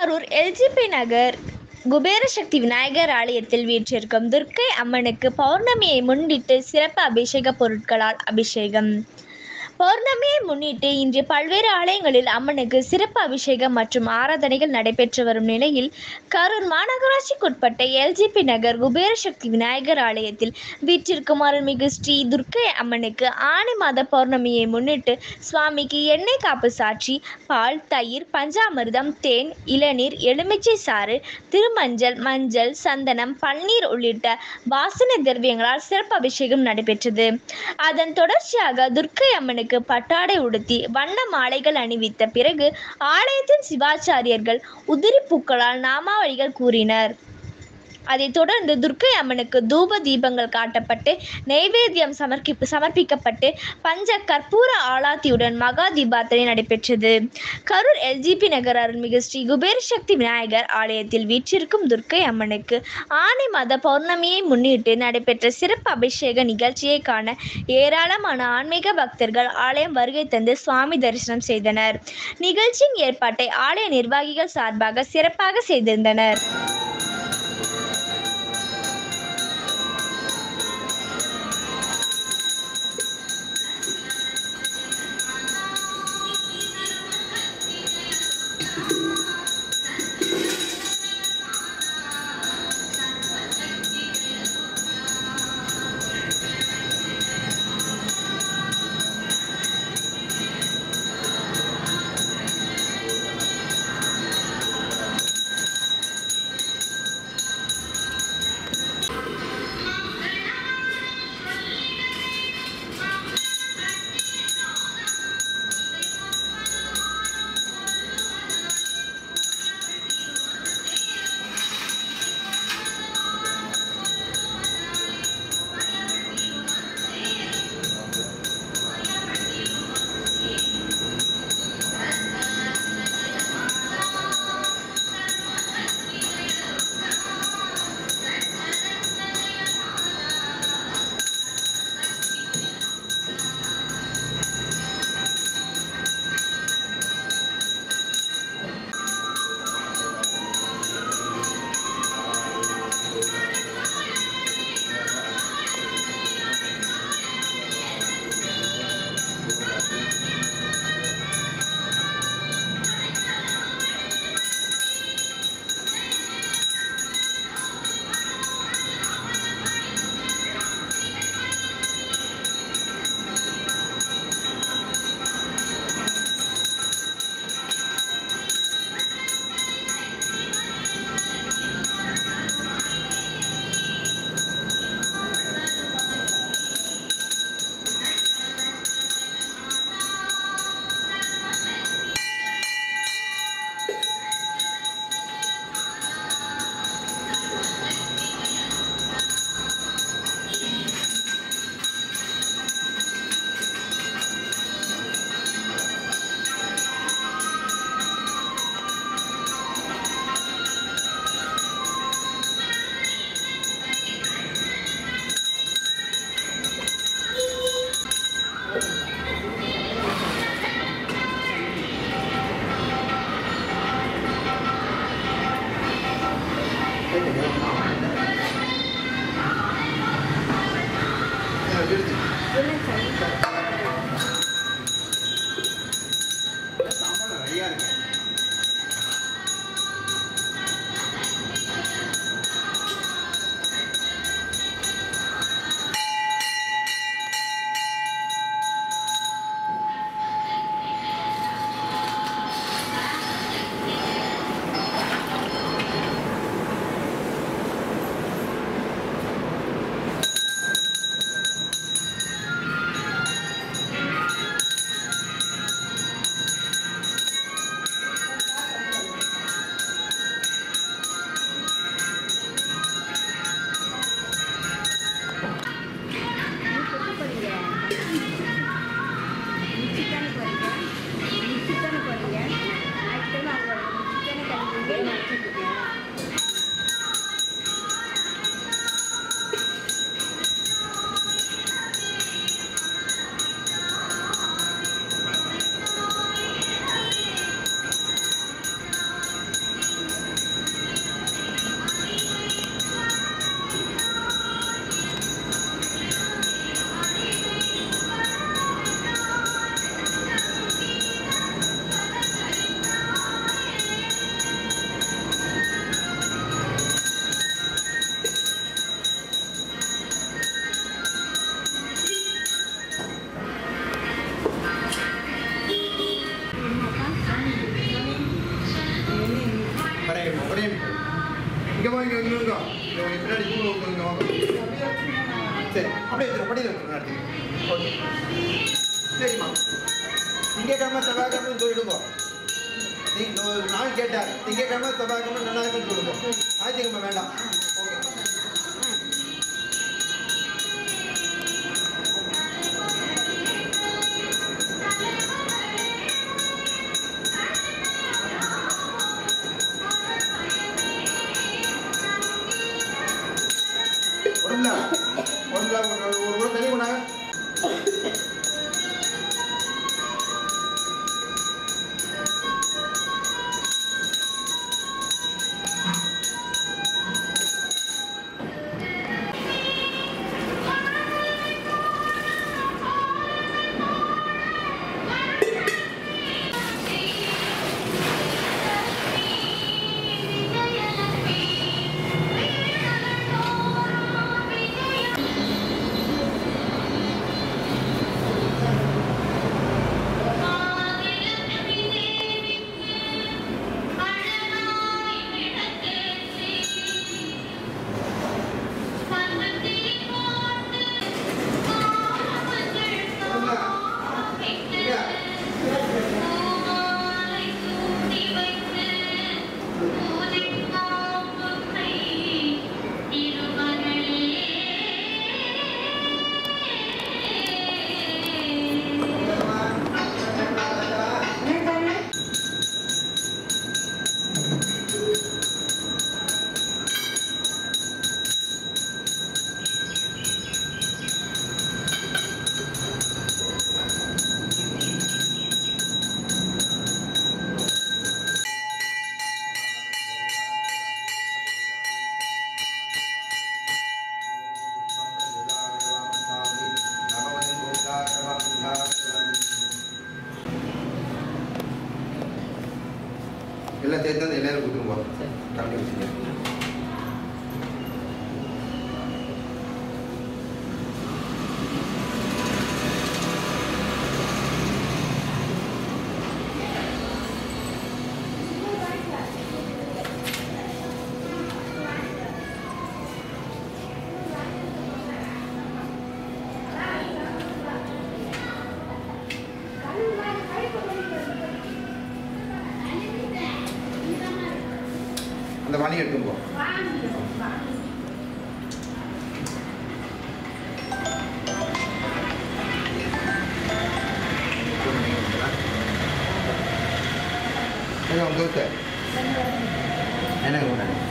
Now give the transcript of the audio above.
Karur LGB Nagar Kuberasakthi Vinayagar ஆலயத்தில் வீற்றிருக்கும் துர்க்கை அம்மனுக்கு பௌர்ணமியை முன்னிட்டு சிறப்பு அபிஷேக பொருட்களால் அபிஷேகம் பௌர்ணமியை முன்னிட்டு இன்று பல்வேறு ஆலயங்களில் அம்மனுக்கு சிறப்பு அபிஷேகம் மற்றும் ஆராதனைகள் நடைபெற்று வரும் நிலையில் கரூர் மாநகராட்சிக்குட்பட்ட எல்ஜிபி நகர் குபேரசக்தி விநாயகர் ஆலயத்தில் வீற்றிருக்கும் அருள்மிகு ஸ்ரீ துர்க்கை அம்மனுக்கு ஆணி மாத பௌர்ணமியை முன்னிட்டு சுவாமிக்கு எண்ணெய் காப்பு சாற்றி பால் தயிர் பஞ்சாமிர்தம் தேன் இளநீர் எலுமிச்சை சாறு திருமஞ்சள் மஞ்சள் சந்தனம் பன்னீர் உள்ளிட்ட வாசனை திரவியங்களால் சிறப்பு அபிஷேகம் நடைபெற்றது அதன் தொடர்ச்சியாக துர்க்கை அம்மனுக்கு பட்டாடை உடுத்தி வண்ண மாலைகள் அணிவித்த பிறகு ஆலயத்தின் சிவாச்சாரியர்கள் உதிரி பூக்களால் நாமாவளிகள் கூறினர் அதைத் தொடர்ந்து துர்க்கை அம்மனுக்கு தூப தீபங்கள் காட்டப்பட்டு நெய்வேத்தியம் சமர்ப்பி சமர்ப்பிக்கப்பட்டு பஞ்ச கற்பூர ஆலாத்தியுடன் மகா தீபார்த்தனை நடைபெற்றது கரூர் எல்ஜிபி நகர் அருள்மிகு ஸ்ரீ குபேர் சக்தி விநாயகர் ஆலயத்தில் வீற்றிருக்கும் துர்க்கை அம்மனுக்கு ஆனி மாத பௌர்ணமியை முன்னிட்டு நடைபெற்ற சிறப்பு அபிஷேக நிகழ்ச்சியை காண ஏராளமான ஆன்மீக பக்தர்கள் ஆலயம் வருகை தந்து சுவாமி தரிசனம் செய்தனர் நிகழ்ச்சியின் ஏற்பாட்டை ஆலய நிர்வாகிகள் சார்பாக சிறப்பாக செய்திருந்தனர் விநாயகர் ஒரே நிமிஷம். இங்க வாங்க இங்க இருங்க இங்க வாங்க, பின்னாடி தூண் உட்காருங்க வாங்க சரி அப்படியே வச்சிரு படியில் வச்சிருங்க அடுத்து ஓகே சரிம்மா திங்கக்கிழமை செவ்வாய்க்கிழமை சொல்லிடுங்க நீங்க ஒரு நாள் கேட்டார் திங்கக்கிழமை செவ்வாய்க்கிழமை நல்லா இருக்குன்னு சொல்லுங்க ஞாயிற்றுக்கிழமை வேண்டாம் ஓகே ஒருல ஒருல ஒரு ஒரு கூட தண்ணி கொண்டாங்க எல்லாம் சேர்த்து வந்து எல்லாரும் கொடுத்துருவோம் கம்மி வச்சுங்க அந்த வழி எடுத்துன்னு போ என்ன உங்க என்ன